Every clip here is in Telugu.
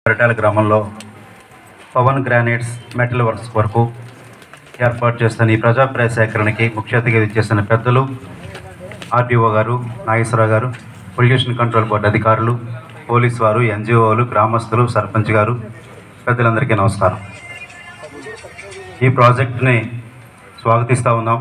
పరిటాల గ్రామంలో పవన్ గ్రానైట్స్ మెటల్ వర్క్స్ వరకు ఏర్పాటు చేస్తున్న ఈ ప్రజాప్రాయ సేకరణకి ముఖ్య అతిథిగా ఇచ్చేసిన పెద్దలు ఆర్డీఓ గారు నాగేశ్వరరావు గారు పొల్యూషన్ కంట్రోల్ బోర్డు అధికారులు పోలీస్ వారు ఎన్జిఓలు గ్రామస్తులు సర్పంచ్ గారు పెద్దలందరికీ నమస్కారం ఈ ప్రాజెక్ట్ని స్వాగతిస్తూ ఉన్నాం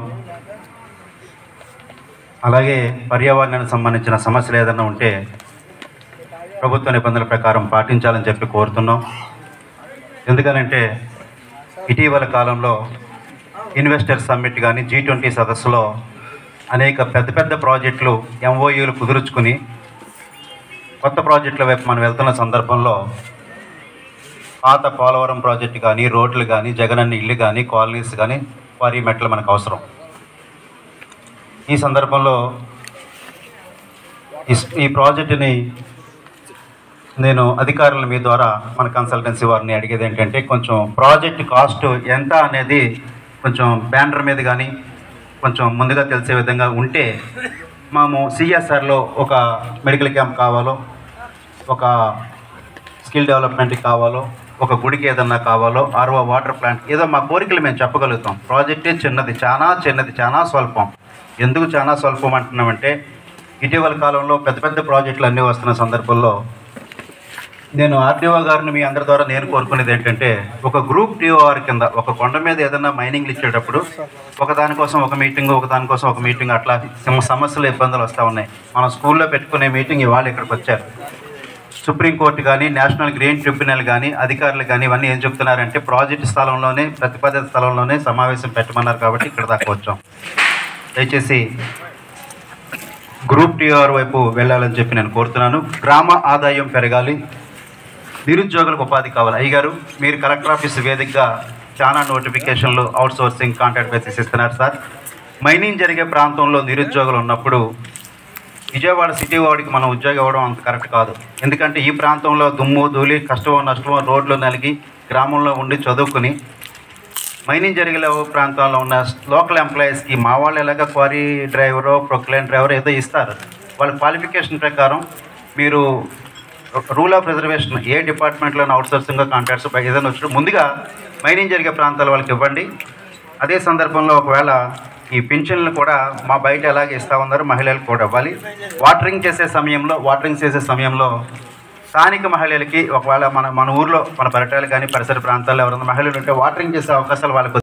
అలాగే పర్యావరణానికి సంబంధించిన సమస్యలు ఏదైనా ఉంటే ప్రభుత్వ నిబంధనల ప్రకారం పాటించాలని చెప్పి కోరుతున్నాం ఎందుకనంటే ఇటీవల కాలంలో ఇన్వెస్టర్ సమ్మిట్ కానీ జీ ట్వంటీ సదస్సులో అనేక పెద్ద పెద్ద ప్రాజెక్టులు ఎంఓయూలు కుదుర్చుకుని కొత్త ప్రాజెక్టుల వైపు మనం వెళ్తున్న సందర్భంలో పాత పోలవరం ప్రాజెక్టు కానీ రోడ్లు కానీ జగనన్న ఇల్లు కానీ కాలనీస్ కానీ వారి మెట్లు మనకు అవసరం ఈ సందర్భంలో ఈ- ఈ ప్రాజెక్టుని నేను అధికారుల మీ ద్వారా మన కన్సల్టెన్సీ వారిని అడిగేది ఏంటంటే కొంచెం ప్రాజెక్ట్ కాస్ట్ ఎంత అనేది కొంచెం బ్యానర్ మీద కానీ కొంచెం ముందుగా తెలిసే విధంగా ఉంటే మేము సిఎస్ఆర్లో ఒక మెడికల్ క్యాంప్ కావాలో ఒక స్కిల్ డెవలప్మెంట్ కావాలో ఒక గుడికి ఏదన్నా కావాలో ఆర్ఓ వాటర్ ప్లాంట్ ఏదో మా కోరికలు మేము చెప్పగలుగుతాం ప్రాజెక్టే చిన్నది చాలా చిన్నది చాలా స్వల్పం ఎందుకు చాలా స్వల్పం అంటున్నామంటే ఇటీవల కాలంలో పెద్ద పెద్ద ప్రాజెక్టులు అన్నీ వస్తున్న సందర్భంలో నేను ఆర్డీఓ గారిని మీ అందరి ద్వారా నేను కోరుకునేది ఏంటంటే ఒక గ్రూప్ టీఓఆర్ కింద ఒక కొండ మీద ఏదైనా మైనింగ్లు ఇచ్చేటప్పుడు ఒక దానికోసం ఒక మీటింగ్ ఒక దానికోసం ఒక మీటింగ్ అట్లా సమ- సమస్యలు ఇబ్బందులు వస్తూ ఉన్నాయి మనం స్కూల్లో పెట్టుకునే మీటింగ్ ఇవాళ ఇక్కడికి వచ్చారు సుప్రీంకోర్టు కానీ నేషనల్ గ్రీన్ ట్రిబ్యునల్ కానీ అధికారులు కానీ ఇవన్నీ ఏం చెప్తున్నారంటే ప్రాజెక్ట్ స్థలంలోనే ప్రతిపాదిత స్థలంలోనే సమావేశం పెట్టమన్నారు కాబట్టి ఇక్కడ దాకా వచ్చాం దయచేసి గ్రూప్ టీఆర్ వైపు వెళ్ళాలని చెప్పి నేను కోరుతున్నాను గ్రామ ఆదాయం పెరగాలి నిరుద్యోగులకు ఉపాధి కావాలి అయ్యగారు మీరు కలెక్టర్ ఆఫీస్ వేదికగా చాలా నోటిఫికేషన్లు అవుట్ సోర్సింగ్ కాంట్రాక్ట్ బేసిస్ ఇస్తున్నారు సార్ మైనింగ్ జరిగే ప్రాంతంలో నిరుద్యోగులు ఉన్నప్పుడు విజయవాడ సిటీ వాడికి మనం ఉద్యోగం ఇవ్వడం అంత కరెక్ట్ కాదు ఎందుకంటే ఈ ప్రాంతంలో దుమ్ము ధూళి కష్టమో నష్టమో రోడ్లు నలిగి గ్రామంలో ఉండి చదువుకుని మైనింగ్ జరిగే ప్రాంతాల్లో ఉన్న లోకల్ ఎంప్లాయీస్కి మా వాళ్ళు ఎలాగ క్వారీ డ్రైవరో ప్రొక్లైన్ డ్రైవర్ ఏదో ఇస్తారు వాళ్ళ క్వాలిఫికేషన్ ప్రకారం మీరు రూల్ ఆఫ్ రిజర్వేషన్ ఏ డిపార్ట్మెంట్లో అవుట్ సోర్సింగ్ కాంట్రాక్ట్స్ ఏదైనా వచ్చినప్పుడు ముందుగా మైనింగ్ జరిగే ప్రాంతాల వాళ్ళకి ఇవ్వండి అదే సందర్భంలో ఒకవేళ ఈ పింఛన్లు కూడా మా బయట ఎలాగ ఇస్తా ఉన్నారు మహిళలకు కూడా ఇవ్వాలి వాటరింగ్ చేసే సమయంలో వాటరింగ్ చేసే సమయంలో స్థానిక మహిళలకి ఒకవేళ మన మన ఊర్లో మన పర్యటనలు కానీ పరిసర ప్రాంతాల్లో ఎవరైనా మహిళలు ఉంటే వాటరింగ్ చేసే అవకాశాలు వాళ్ళకు